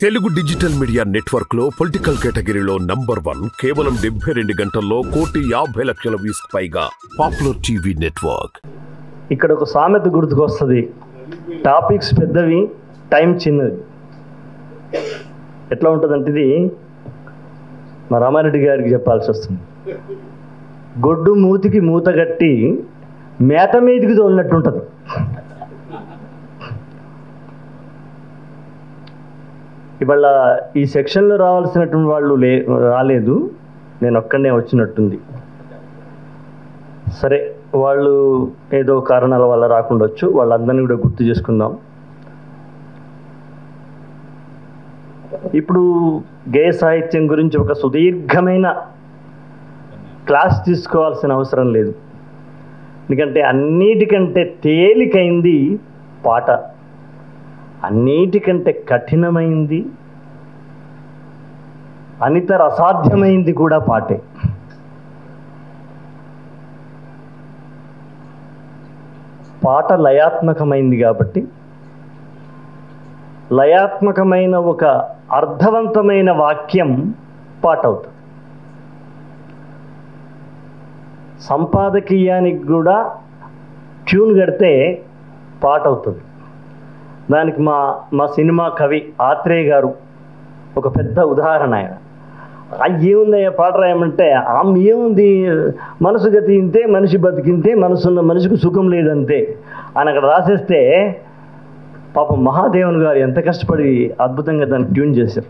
Telugu digital media network లో political కేటగిరీలో number one కేవలం డెబ్బై రెండు గంటల్లో కోటి యాభై లక్షల వ్యూస్ పైగా పాపులర్ టీవీ నెట్వర్క్ ఇక్కడ ఒక సామెత గుర్తుకొస్తుంది టాపిక్స్ పెద్దవి టైం చిన్నది ఎట్లా ఉంటుందంటే ఇది మా రామారెడ్డి గారికి చెప్పాల్సి వస్తుంది గొడ్డు మూతికి మూత కట్టి మేత మీదికి తోలినట్టు ఉంటుంది ఇవాళ ఈ సెక్షన్లో రావాల్సినటువంటి వాళ్ళు లే రాలేదు నేను ఒక్కడనే వచ్చినట్టుంది సరే వాళ్ళు ఏదో కారణాల వల్ల రాకుండొచ్చు వాళ్ళందరినీ కూడా గుర్తు చేసుకుందాం ఇప్పుడు గేయ సాహిత్యం గురించి ఒక సుదీర్ఘమైన క్లాస్ తీసుకోవాల్సిన అవసరం లేదు ఎందుకంటే అన్నిటికంటే తేలికైంది పాట అన్నిటికంటే కఠినమైంది అనితర అసాధ్యమైంది కూడా పాటే పాట లయాత్మకమైంది కాబట్టి లయాత్మకమైన ఒక అర్థవంతమైన వాక్యం పాట అవుతుంది సంపాదకీయానికి కూడా ట్యూన్ కడితే పాట అవుతుంది దానికి మా మా సినిమా కవి ఆత్రేయ గారు ఒక పెద్ద ఉదాహరణ ఆయన ఆ ఏముందయ్యా పాట రాయమంటే ఆమె ఏముంది మనసు గతి ఇంతే మనిషి బతికింతే మనసున్న మనిషికి సుఖం లేదంతే అని అక్కడ రాసేస్తే పాపం మహాదేవన్ గారు ఎంత కష్టపడి అద్భుతంగా దాన్ని ట్యూన్ చేశారు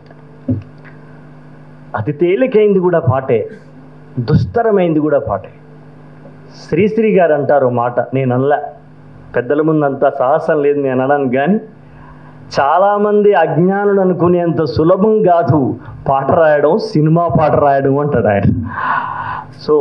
అతి తేలికైంది కూడా పాటే దుస్తరమైంది కూడా పాటే శ్రీశ్రీ గారు అంటారు ఓ మాట నేను అనలే పెద్దల ముందు అంత సాహసం లేదు నేను అనడానికి కానీ చాలామంది అజ్ఞానులు అనుకునేంత సులభం కాదు పాట రాయడం సినిమా పాట రాయడం అంటాడు ఆయన సో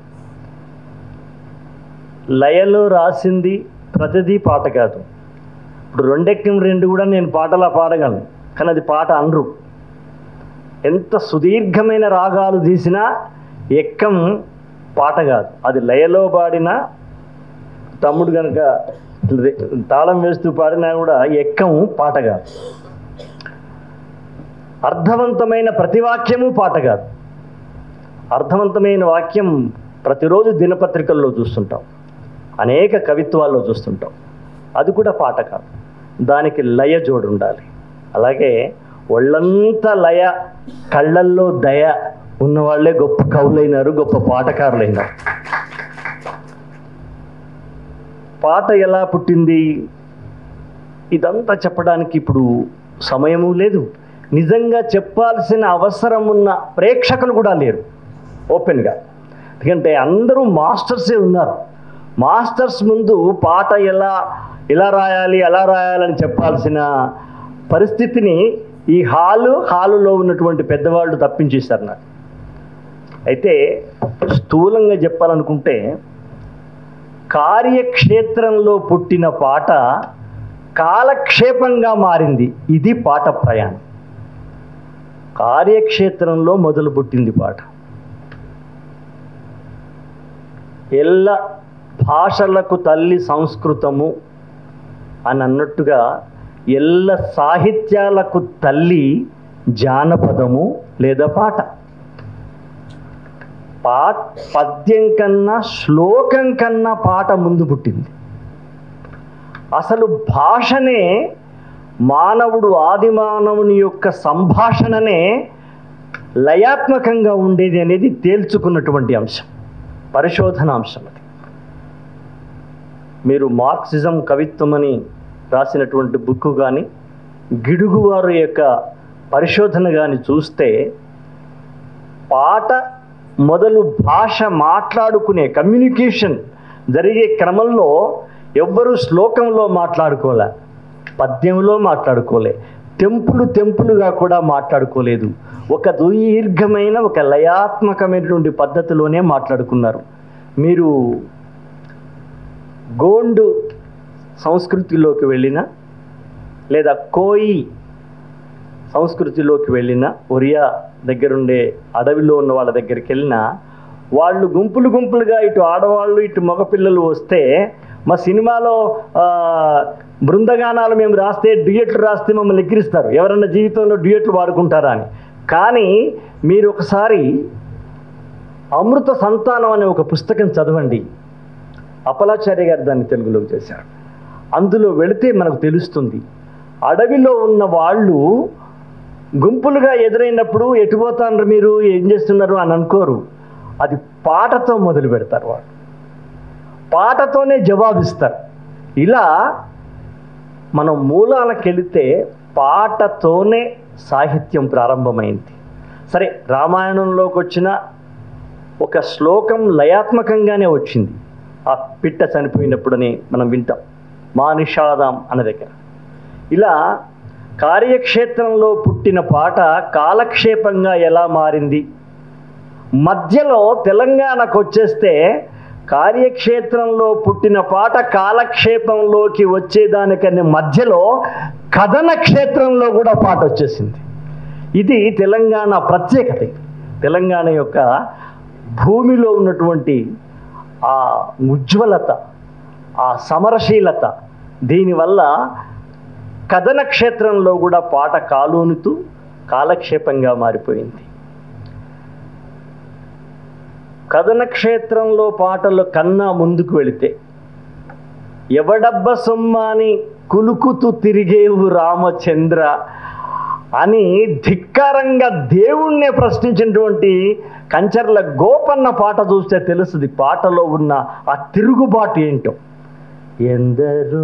లయలో రాసింది ప్రతిదీ పాట కాదు ఇప్పుడు రెండెక్కం రెండు కూడా నేను పాటలా పాడగలను కానీ అది పాట అనరు ఎంత సుదీర్ఘమైన రాగాలు తీసినా ఎక్కం పాట కాదు అది లయలో పాడిన తమ్ముడు కనుక తాళం వేస్తూ పాడినా కూడా ఎక్కం పాట కాదు అర్థవంతమైన ప్రతి వాక్యము పాట కాదు అర్థవంతమైన వాక్యం ప్రతిరోజు దినపత్రికల్లో చూస్తుంటాం అనేక కవిత్వాల్లో చూస్తుంటాం అది కూడా పాట కాదు దానికి లయ జోడు ఉండాలి అలాగే ఒళ్ళంతా లయ కళ్ళల్లో దయ ఉన్నవాళ్లే గొప్ప కవులైనారు గొప్ప పాటకారులైనారు పాట ఎలా పుట్టింది ఇదంతా చెప్పడానికి ఇప్పుడు సమయము లేదు నిజంగా చెప్పాల్సిన అవసరం ఉన్న ప్రేక్షకులు కూడా లేరు ఓపెన్గా ఎందుకంటే అందరూ మాస్టర్సే ఉన్నారు మాస్టర్స్ ముందు పాట ఎలా ఎలా రాయాలి ఎలా రాయాలని చెప్పాల్సిన పరిస్థితిని ఈ హాలు హాలులో ఉన్నటువంటి పెద్దవాళ్ళు తప్పించేశారు నాకు అయితే స్థూలంగా చెప్పాలనుకుంటే కార్యక్షేత్రంలో పుట్టిన పాట కాలక్షేపంగా మారింది ఇది పాట ప్రయాణం కార్యక్షేత్రంలో మొదలు పుట్టింది పాట ఎల్ల భాషలకు తల్లి సంస్కృతము అని అన్నట్టుగా ఎల్ల సాహిత్యాలకు తల్లి జానపదము లేదా పాట పా పద్యం కన్నా శ్లోకం కన్నా పాట ముందు పుట్టింది అసలు భాషనే మానవుడు ఆది మానవుని యొక్క సంభాషణనే లయాత్మకంగా ఉండేది అనేది తేల్చుకున్నటువంటి అంశం పరిశోధన అంశం అది మీరు మార్క్సిజం కవిత్వం అని రాసినటువంటి బుక్ కానీ గిడుగువారు యొక్క పరిశోధన కానీ చూస్తే పాట మొదలు భాష మాట్లాడుకునే కమ్యూనికేషన్ జరిగే క్రమంలో ఎవ్వరూ శ్లోకంలో మాట్లాడుకోలే పద్యంలో మాట్లాడుకోలే తెంపులు తెంపులుగా కూడా మాట్లాడుకోలేదు ఒక దీర్ఘమైన ఒక లయాత్మకమైనటువంటి పద్ధతిలోనే మాట్లాడుకున్నారు మీరు గోండు సంస్కృతిలోకి వెళ్ళిన లేదా కోయి సంస్కృతిలోకి వెళ్ళిన ఒరియా దగ్గరుండే అడవిలో ఉన్న వాళ్ళ దగ్గరికి వెళ్ళినా వాళ్ళు గుంపులు గుంపులుగా ఇటు ఆడవాళ్ళు ఇటు మగపిల్లలు వస్తే మా సినిమాలో ఆ, బృందగానాలు మేము రాస్తే డ్యూయట్లు రాస్తే మమ్మల్ని ఎక్కిరిస్తారు ఎవరన్నా జీవితంలో డ్యూయట్లు వాడుకుంటారా అని కానీ మీరు ఒకసారి అమృత సంతానం అనే ఒక పుస్తకం చదవండి అపలాచార్య గారు దాన్ని తెలుగులోకి చేశారు అందులో వెళితే మనకు తెలుస్తుంది అడవిలో ఉన్న వాళ్ళు గుంపులుగా ఎదురైనప్పుడు ఎటు పోతారు మీరు ఏం చేస్తున్నారు అని అనుకోరు అది పాటతో మొదలు పెడతారు వాళ్ళు పాటతోనే జవాబిస్తారు ఇలా మనం మూలాలకు వెళితే పాటతోనే సాహిత్యం ప్రారంభమైంది సరే రామాయణంలోకి వచ్చిన ఒక శ్లోకం లయాత్మకంగానే వచ్చింది ఆ పిట్ట చనిపోయినప్పుడని మనం వింటాం మా నిషాదం అన్న దగ్గర ఇలా కార్యక్షేత్రంలో పుట్టిన పాట కాలక్షేపంగా ఎలా మారింది మధ్యలో తెలంగాణకు వచ్చేస్తే కార్యక్షేత్రంలో పుట్టిన పాట కాలక్షేపంలోకి వచ్చేదానికన్నా మధ్యలో కథన క్షేత్రంలో కూడా పాట వచ్చేసింది ఇది తెలంగాణ ప్రత్యేకత తెలంగాణ యొక్క భూమిలో ఉన్నటువంటి ఆ ఉజ్వలత ఆ సమరశీలత దీనివల్ల కథన క్షేత్రంలో కూడా పాట కాలోనుతూ కాలక్షేపంగా మారిపోయింది కథన క్షేత్రంలో పాటలు కన్నా ముందుకు వెళితే ఎవడబ్బ సొమ్మాని కులుకుతూ తిరిగేవు రామచంద్ర అని ధిక్కారంగా దేవుణ్ణే ప్రశ్నించినటువంటి కంచర్ల గోపన్న పాట చూస్తే తెలుస్తుంది పాటలో ఉన్న ఆ తిరుగుబాటు ఏంటో ఎందరో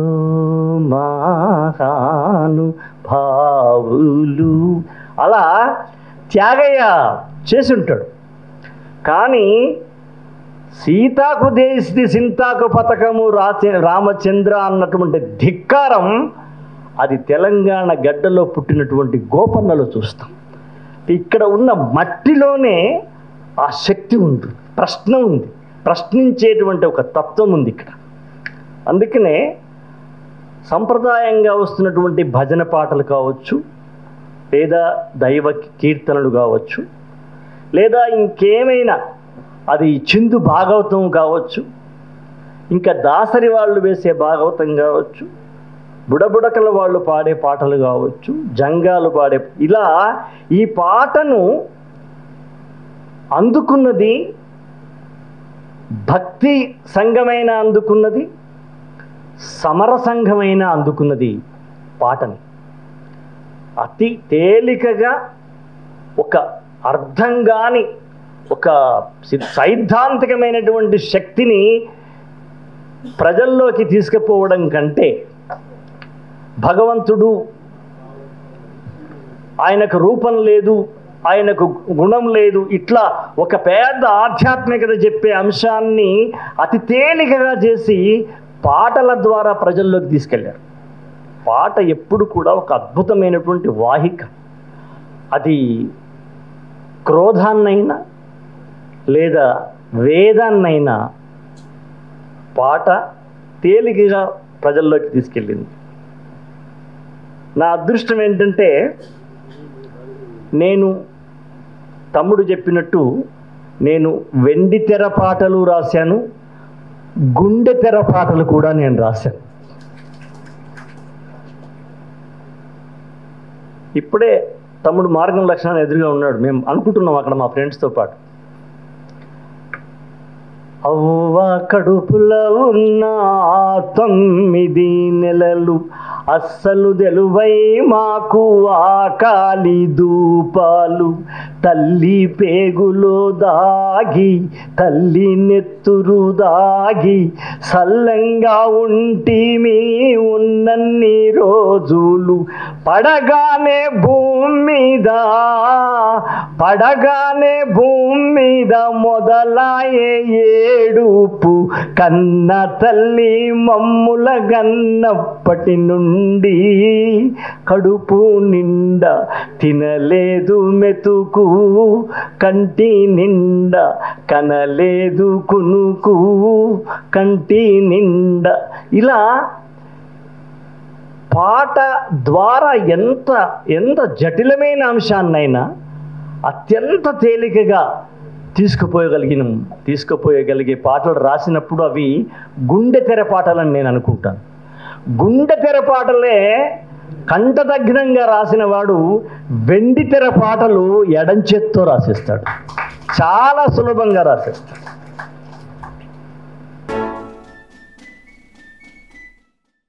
మాహాను భావులు అలా త్యాగయ్య చేసి ఉంటాడు కానీ సీతాకు దేశి సింతాకు పథకము రాచ రామచంద్ర అన్నటువంటి ధిక్కారం అది తెలంగాణ గడ్డలో పుట్టినటువంటి గోపన్నలో చూస్తాం ఇక్కడ ఉన్న మట్టిలోనే ఆ శక్తి ఉంది ప్రశ్న ఉంది ప్రశ్నించేటువంటి ఒక తత్వం ఉంది ఇక్కడ అందుకనే సంప్రదాయంగా వస్తున్నటువంటి భజన పాటలు కావచ్చు లేదా దైవ కీర్తనలు కావచ్చు లేదా ఇంకేమైనా అది చిందు భాగవతం కావచ్చు ఇంకా దాసరి వాళ్ళు వేసే భాగవతం కావచ్చు బుడబుడకల వాళ్ళు పాడే పాటలు కావచ్చు జంగాలు పాడే ఇలా ఈ పాటను అందుకున్నది భక్తి సంఘమైన అందుకున్నది సమర సంఘమైన అందుకున్నది పాటని అతి తేలికగా ఒక అర్థం కాని ఒక సి- సైద్ధాంతికమైనటువంటి శక్తిని ప్రజల్లోకి తీసుకుపోవడం కంటే భగవంతుడు ఆయనకు రూపం లేదు ఆయనకు గుణం లేదు ఇట్లా ఒక పెద్ద ఆధ్యాత్మికత చెప్పే అంశాన్ని అతి తేలికగా చేసి పాటల ద్వారా ప్రజల్లోకి తీసుకెళ్ళారు పాట ఎప్పుడు కూడా ఒక అద్భుతమైనటువంటి వాహిక అది క్రోధాన్నైనా లేదా వేదాన్నైనా పాట తేలికగా ప్రజల్లోకి తీసుకెళ్ళింది నా అదృష్టం ఏంటంటే నేను తమ్ముడు చెప్పినట్టు నేను వెండి తెర పాటలు రాశాను గుండె తెర పాటలు కూడా నేను రాశాను ఇప్పుడే తమ్ముడు మార్గం లక్షణాలు ఎదురుగా ఉన్నాడు మేము అనుకుంటున్నాం అక్కడ మా ఫ్రెండ్స్తో పాటు అవ్వ కడుపులో ఉన్న ఆ తొమ్మిది నెలలు అస్సలు తెలువై మాకు ఆకాలి దూపాలు తల్లి పేగులో దాగి తల్లి నెత్తురు దాగి సల్లంగా ఉంటిమి ఉన్నన్ని రోజులు పడగానే భూమి మీద పడగానే భూమి మీద మొదలాయే ఏడుపు కన్న తల్లి మమ్ముల గన్నప్పటి నుండి కడుపు నిండా తినలేదు మెతుకు కంటి నిండా కనలేదు కునుకు కంటి నిండా ఇలా పాట ద్వారా ఎంత ఎంత జటిలమైన అంశాన్నైనా అత్యంత తేలికగా తీసుకుపోయగలిగిన తీసుకుపోయగలిగే పాటలు రాసినప్పుడు అవి గుండె తెర పాటలని నేను అనుకుంటాను గుండె తెర పాటలే కంఠదగ్నంగా రాసిన వాడు వెండి తెర పాటలు ఎడంచేత్తో రాసిస్తాడు చాలా సులభంగా రాసేస్తాడు